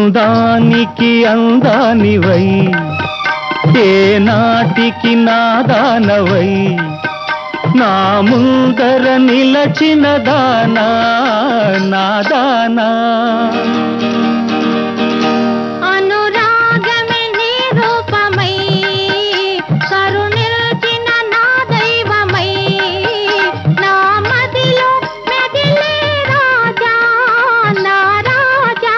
అందానికి అందానివై ఏ నాటికి నాదానవై నా ముందర నిలచిన దానా నాదానా అనురాగమే నీ రూపమై కరుణిల్చిన నా దైవమై నా మదిలో మెదిలే రాజా నా రాజా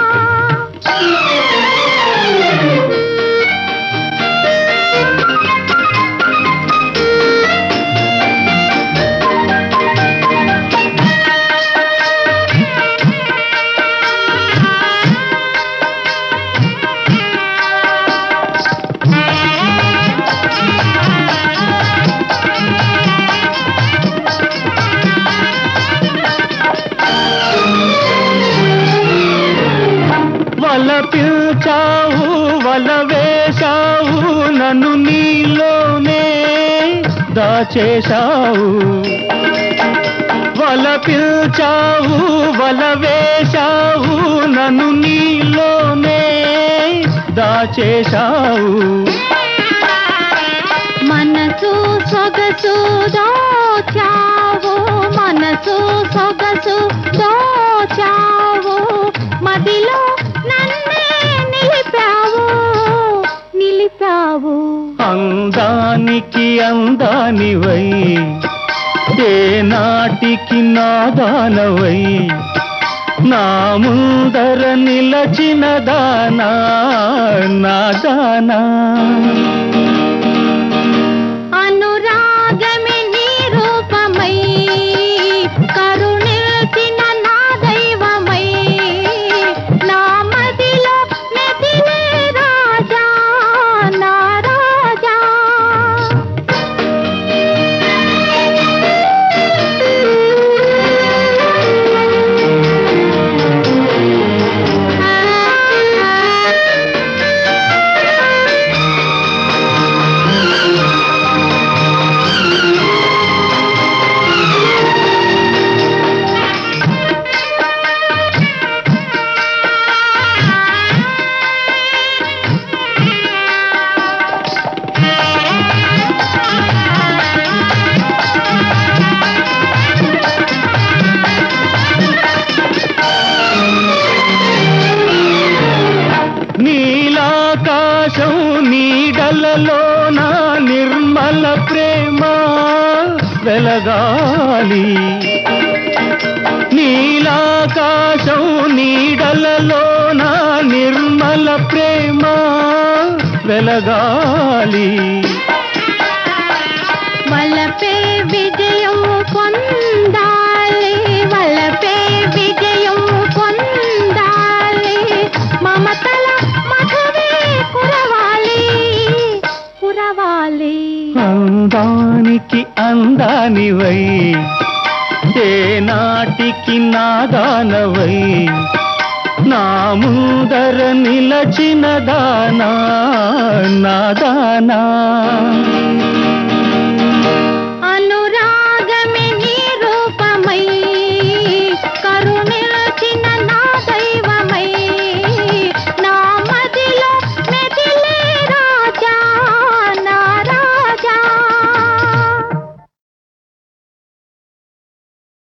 వల పిల్చావు వల వేశావు నన్ను నీలోనే దాచేశావు వల పిల్చావు వల వేశావు నన్ను నీలోనే దాచేశావు మనసు సొగసు దోచావు మనసు సొగసు దోచావు మదిలో నన్నే నిలిపావు నిలిపావు అందానికి అందానివై ఏ నాటికి నాదానవై నా ముందర నిలచిన దానా నాదానా అనురాగమే నీ రూపమై కరుణిల్చిన నా దైవమై నా మదిలో మెదిలే రాజా నా రాజా నీలాకాశం నీడలలో నా నిర్మల ప్రేమ వెలగాలి నీలాకాశం నీడలలో నా నిర్మల ప్రేమ వెలగాలి వలపే విజయం పొందాలి వలపే విజయం పొందాలి మమతల మధువే కురవాలి కురవాలి అందానికి అందానివై ఏ నాటికి నాదానవై నా ముందర నిలచిన దానా నాదానా